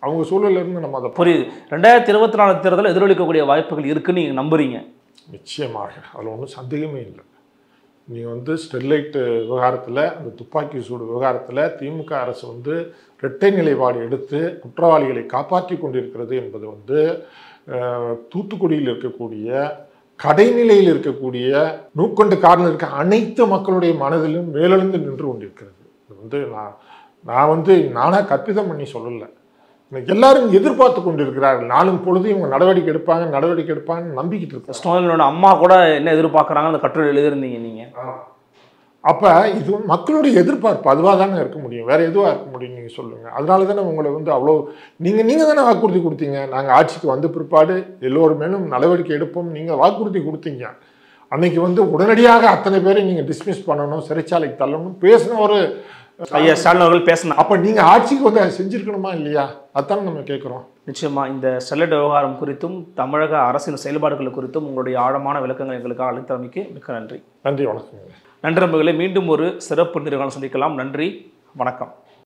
அவங்க சூழல்ல இருந்து நம்ம அதை புரியுது ரெண்டாயிரத்தி இருபத்தி நாலு தேர்தலில் எதிரொலிக்கக்கூடிய வாய்ப்புகள் இருக்குன்னு நீங்கள் நம்புறீங்க நிச்சயமாக அதில் ஒன்றும் சந்தேகமே இல்லை நீங்கள் வந்து ஸ்டெர்லைட் விவகாரத்தில் அந்த துப்பாக்கி சூடு விவகாரத்தில் திமுக அரசு வந்து இரட்டை நிலைப்பாடு எடுத்து குற்றவாளிகளை காப்பாற்றி கொண்டிருக்கிறது என்பது வந்து அஹ், தூத்துக்குடியில் இருக்கக்கூடிய கடைநிலையில் இருக்கக்கூடிய நூக்கொண்டு காரில் இருக்க அனைத்து மக்களுடைய மனதிலும் மேலெழுந்து நின்று கொண்டிருக்கிறது இது வந்து நான் நான் வந்து நானாக கற்பிதம் பண்ணி சொல்லலை இன்னைக்கு எல்லாரும் எதிர்பார்த்து கொண்டிருக்கிறார்கள் நாளும் பொழுது இவங்க நடவடிக்கை எடுப்பாங்க நடவடிக்கை எடுப்பாங்கன்னு நம்பிக்கிட்டு இருக்காங்க ஸ்டாலினோட அம்மா கூட என்ன எதிர்பார்க்குறாங்க அந்த கட்டுரை எழுதியிருந்தீங்க நீங்கள் அப்போ இது மக்களுடைய எதிர்பார்ப்பு அதுவாக தானே இருக்க முடியும் வேற எதுவாக இருக்க முடியும் நீங்கள் சொல்லுங்கள் அதனால தானே உங்களை வந்து அவ்வளோ நீங்கள் நீங்கள் தானே வாக்குறுதி கொடுத்தீங்க நாங்கள் ஆட்சிக்கு வந்த பிற்பாடு எல்லோரும் மேலும் நடவடிக்கை எடுப்போம் நீங்கள் வாக்குறுதி கொடுத்தீங்க அன்னைக்கு வந்து உடனடியாக அத்தனை பேரை நீங்கள் டிஸ்மிஸ் பண்ணணும் சிறைச்சாலைக்கு தள்ளணும் பேசின ஒரு ஐயா ஸ்டாலின் அவர்கள் பேசினார் அப்போ நீங்கள் ஆட்சிக்கு வந்து அதை செஞ்சுருக்கணுமா இல்லையா அதானே நம்ம கேட்குறோம் நிச்சயமா இந்த ஸ்டெர்லைட் விவகாரம் குறித்தும் தமிழக அரசின் செயல்பாடுகள் குறித்தும் உங்களுடைய ஆழமான விளக்கங்கள் எங்களுக்காக அளித்தமைக்கு மிக்க நன்றி நன்றி வணக்கங்க நன்றி நண்பர்களே மீண்டும் ஒரு சிறப்பு நிறுவனம் சந்திக்கலாம் நன்றி வணக்கம்